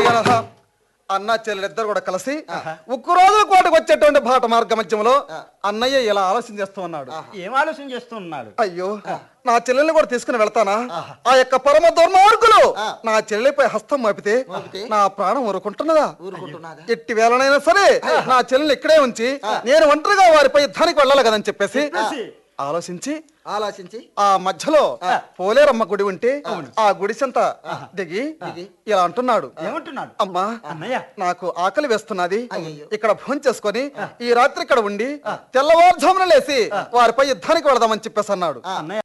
జగన్నాథ అన్న చెల్లెలిద్దరు కూడా కలిసి ఉక్కు రోజుల కోటకు వచ్చేటువంటి బాట మార్గ మధ్యంలో అన్నయ్య ఇలా ఆలోచన చేస్తూ ఉన్నాడు ఏం ఆలోచన చేస్తున్నాడు అయ్యో నా చెల్లెల్ని కూడా తీసుకుని వెళ్తానా ఆ యొక్క పరమ దుర్మార్గులు నా చెల్లెలిపై హస్తం మోపితే నా ప్రాణం ఊరుకుంటున్నదా ఊరుకుంటున్నాదా ఎట్టి వేళనైనా సరే నా చెల్లెల్ని ఇక్కడే ఉంచి నేను ఒంటరిగా వారిపై యుద్ధానికి వెళ్ళాలి కదని చెప్పేసి ఆలోచించి ఆలోచించి ఆ మధ్యలో పోలేరమ్మ గుడి ఉంటే ఆ గుడి సంత దిగి ఇలా అంటున్నాడు ఏమంటున్నాడు అమ్మా అన్నయ్య నాకు ఆకలి వేస్తున్నది ఇక్కడ భోజనం చేసుకొని ఈ రాత్రి ఇక్కడ ఉండి తెల్లవారుజామున లేసి వారిపై యుద్ధానికి వెళదామని చెప్పేసి అన్నాడు అన్నయ్య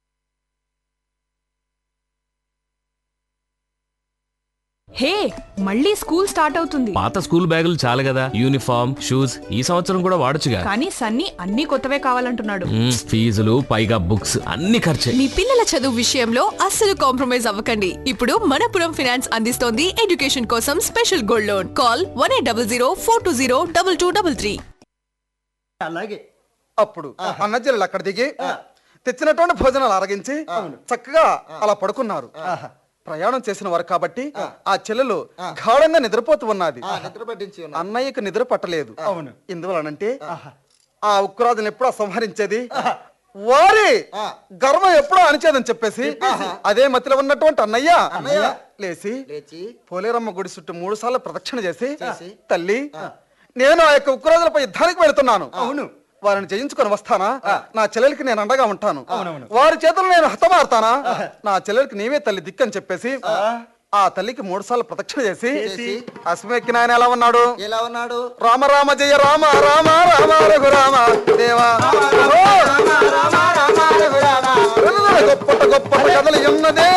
హే మళ్ళీ స్కూల్ స్టార్ట్ అవుతుంది పాత స్కూల్ బ్యాగులు చాలు కదా యూనిఫామ్ షూస్ ఈ సంవత్సరం కూడా వాడొచ్చుగా కానీ సన్నీ అన్ని కొత్తవే కావాలంటున్నాడు మ్మ్, ఫీజులు పైగా బుక్స్ అన్ని ఖర్చే మీ పిల్లల చదువు విషయంలో అస్సలు కాంప్రమైజ్ అవ్వకండి ఇప్పుడు మనపురం ఫైనాన్స్ అందిస్తోంది ఎడ్యుకేషన్ కోసం special gold loan call one eight double zero four two zero double two double three అలాగే అప్పుడు అన్నజల్లు అక్కడ దిగి తెచ్చినటువంటి భోజనాలు అరగించి చక్కగా అలా పడుకున్నారు ప్రయాణం చేసిన వారు కాబట్టి ఆ చెల్లెలు గాఢంగా నిద్రపోతూ ఉన్నది ఆ నిద్ర పట్టించి ఉన్నా అన్నయ్యకు నిద్ర పట్టలేదు అవును. ఎందువలనంటే ఆ ఉక్కురాజుని ఎప్పుడో సంహరించేది వారి గర్వం ఎప్పుడో అణిచేదని చెప్పేసి అదే మతిలో ఉన్నటువంటి అన్నయ్య లేచి లేచి పోలేరమ్మ గుడి చుట్టూ మూడు సార్లు ప్రదక్షిణ చేసి చేసి, తల్లి నేను ఆ యొక్క ఉక్కురాజులపై యుద్ధానికి వెళుతున్నాను అవును. వారిని జయించుకొని వస్తానా నా చెల్లెలికి నేను అండగా ఉంటాను అవునవును. వారి చేతులు నేను హతమారుతానా నా చెల్లెలికి నీవే తల్లి దిక్కని చెప్పేసి ఆ తల్లికి మూడు సార్లు ప్రదక్షిణ చేసి చేసి, అశ్వమెక్కిన ఆయన ఎలా ఉన్నాడు ఎలా ఉన్నాడు రామ రామ జయ రామ రామ రామ రఘు రామ దేవా ఓ! గొప్ప గొప్ప కథలు ఉన్నదే